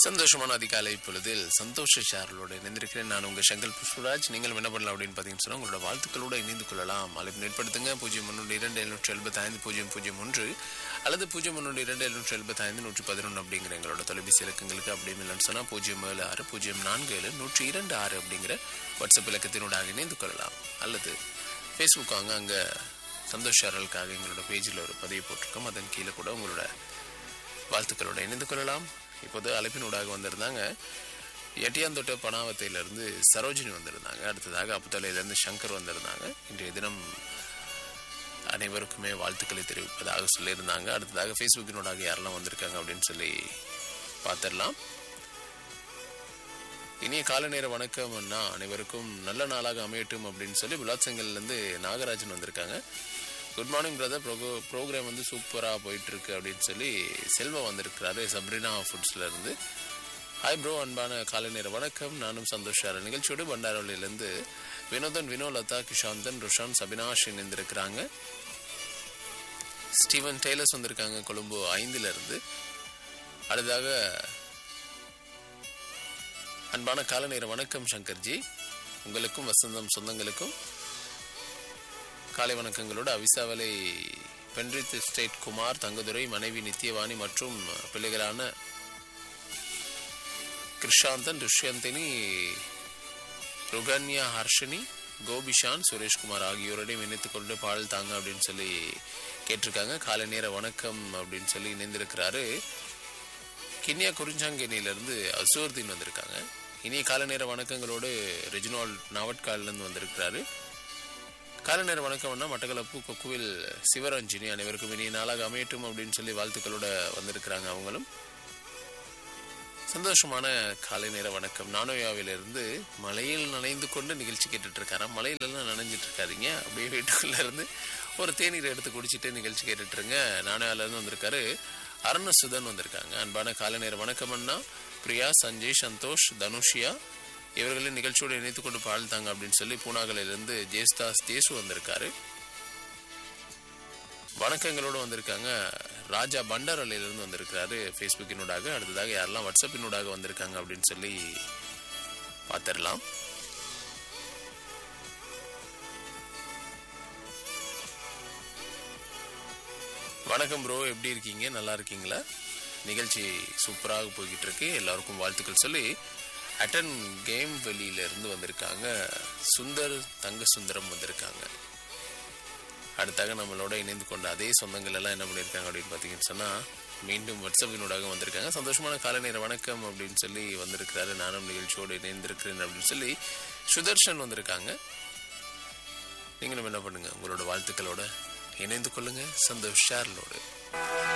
சந்தோஷமான அதிகாலை பொழுதில் சந்தோஷ ஷேர்களோடு இணைந்திருக்கிறேன் நான் உங்கள் சங்கல் புஷ்பராஜ் நீங்கள் என்ன பண்ணலாம் அப்படின்னு பார்த்தீங்கன்னு சொன்னால் உங்களோட வாழ்த்துக்களோடு இணைந்து கொள்ளலாம் அழைப்பு ஏற்படுத்துங்க பூஜ்ஜியம் முன்னூற்றி இரண்டு எழுநூற்றி எழுபத்தி ஐந்து பூஜ்ஜியம் பூஜ்ஜியம் ஒன்று அல்லது பூஜ்ஜியம் முன்னூற்றி இரண்டு எழுநூற்றி எழுபத்தி ஐந்து நூற்றி பதினொன்று அப்படிங்கிற எங்களோட தொலைபேசி இலக்கங்களுக்கு அப்படி இல்லைன்னு சொன்னால் பூஜ்ஜியம் ஏழு ஆறு பூஜ்ஜியம் நான்கு ஏழு நூற்றி இரண்டு ஆறு அப்படிங்கிற வாட்ஸ்அப் இலக்கத்தினூடாக இணைந்து கொள்ளலாம் அல்லது ஃபேஸ்புக் வாங்க அங்கே சந்தோஷ் ஷேர்களுக்காக எங்களோட பேஜில் ஒரு பதிவு போட்டிருக்கோம் அதன் கீழே கூட உங்களோட வாழ்த்துக்களோட இணைந்து கொள்ளலாம் இப்போது அழைப்பினூடாக வந்திருந்தாங்க எட்டியாந்தொட்ட பனாவத்தையிலிருந்து சரோஜினி வந்திருந்தாங்க அடுத்ததாக அப்புத்தலையிலேருந்து சங்கர் வந்திருந்தாங்க இன்றைய தினம் அனைவருக்குமே வாழ்த்துக்களை தெரிவிப்பதாக சொல்லியிருந்தாங்க அடுத்ததாக ஃபேஸ்புக்கினூடாக யாரெல்லாம் வந்திருக்காங்க அப்படின்னு சொல்லி பார்த்துடலாம் இனிய காலை நேர வணக்கம் அண்ணா அனைவருக்கும் நல்ல நாளாக அமையட்டும் அப்படின்னு சொல்லி விளாத்சங்கல்லேருந்து நாகராஜன் வந்திருக்காங்க குட் மார்னிங் பிரதர் ப்ரோகோ ப்ரோக்ராம் வந்து சூப்பராக போயிட்டுருக்கு அப்படின்னு சொல்லி செல்வம் வந்திருக்கிறாரு சப்ரினா ஃபுட்ஸில் இருந்து ஹாய் ப்ரோ அன்பான காலை நேர வணக்கம் நானும் சந்தோஷார நிகழ்ச்சியோடு பண்டாரவளியிலேருந்து வினோதன் வினோலதா கிஷாந்தன் ருஷான் சபினாஷ் இணைந்திருக்கிறாங்க ஸ்டீவன் டெய்லர்ஸ் வந்திருக்காங்க கொழும்பு ஐந்துல இருந்து அடுத்ததாக அன்பான காலை நேர வணக்கம் சங்கர்ஜி உங்களுக்கும் வசந்தம் சொந்தங்களுக்கும் காலை வணக்கங்களோடு அவிசாவலை பென்ரித் ஸ்டேட் குமார் தங்கதுரை மனைவி நித்யவாணி மற்றும் பிள்ளைகளான கிருஷாந்தன் துஷ்யந்தினி ருகன்யா ஹர்ஷினி கோபிஷான் சுரேஷ்குமார் ஆகியோரிடையும் இணைத்துக் கொண்டு பாடல் தாங்க அப்படின்னு சொல்லி கேட்டிருக்காங்க காலை நேர வணக்கம் அப்படின்னு சொல்லி இணைந்திருக்கிறாரு கிண்ணியா குறிஞ்சாங்கேனியிலிருந்து அசோர்தீன் வந்திருக்காங்க இனிய காலை நேர வணக்கங்களோடு ரெஜினால்ட் நாவட்கால்லேருந்து வந்திருக்கிறாரு காலை நேர வணக்கம்னா மட்டக்களப்பு கொக்குவில் சிவரஞ்சினி அனைவருக்கும் இனிய நாளாக அமையட்டும் அப்படின்னு சொல்லி வாழ்த்துக்களோட வந்திருக்கிறாங்க அவங்களும் சந்தோஷமான காலை நேர வணக்கம் நானோயாவிலிருந்து மலையில் நனைந்து கொண்டு நிகழ்ச்சி கேட்டுட்டு இருக்காராம் மலையிலெல்லாம் நனைஞ்சிட்டு இருக்காதீங்க அப்படியே வீட்டுக்குள்ள இருந்து ஒரு தேநீர் எடுத்து குடிச்சிட்டு நிகழ்ச்சி கேட்டுட்டு இருங்க நானோயாவிலேருந்து வந்திருக்காரு அருணசுதன் வந்திருக்காங்க அன்பான காலை நேர வணக்கம் அண்ணா பிரியா சஞ்சய் சந்தோஷ் தனுஷியா இவர்களின் நிகழ்ச்சியோடு இணைத்துக் கொண்டு பாழ்த்தாங்க அப்படின்னு சொல்லி பூனாகலிலிருந்து ஜேஸ்தாஸ் தேசு வந்திருக்காரு வணக்கங்களோடு வந்திருக்காங்க ராஜா பண்டாரலையிலிருந்து வந்திருக்கிறாரு ஃபேஸ்புக்கினூடாக அடுத்ததாக யாரெல்லாம் வாட்ஸ்அப்பினூடாக வந்திருக்காங்க அப்படின்னு சொல்லி பார்த்துடலாம் வணக்கம் ப்ரோ எப்படி இருக்கீங்க நல்லா இருக்கீங்களா நிகழ்ச்சி சூப்பராக போய்கிட்டு இருக்கு எல்லாருக்கும் வாழ்த்துக்கள் சொல்லி அட்டன் கேம் வெளியிலிருந்து வந்திருக்காங்க சுந்தர் தங்க சுந்தரம் வந்திருக்காங்க அடுத்தாக நம்மளோட இணைந்து கொண்ட அதே சொந்தங்கள் எல்லாம் என்ன பண்ணியிருக்காங்க அப்படின்னு பார்த்தீங்கன்னு சொன்னால் மீண்டும் வாட்ஸ்அப்பினூடாக வந்திருக்காங்க சந்தோஷமான காலை நேர வணக்கம் அப்படின்னு சொல்லி வந்திருக்கிறாரு நானும் நிகழ்ச்சியோடு இணைந்திருக்கிறேன் அப்படின்னு சொல்லி சுதர்ஷன் வந்திருக்காங்க நீங்களும் என்ன பண்ணுங்க உங்களோட வாழ்த்துக்களோட இணைந்து கொள்ளுங்க சந்தோஷ் ஷேர்லோடு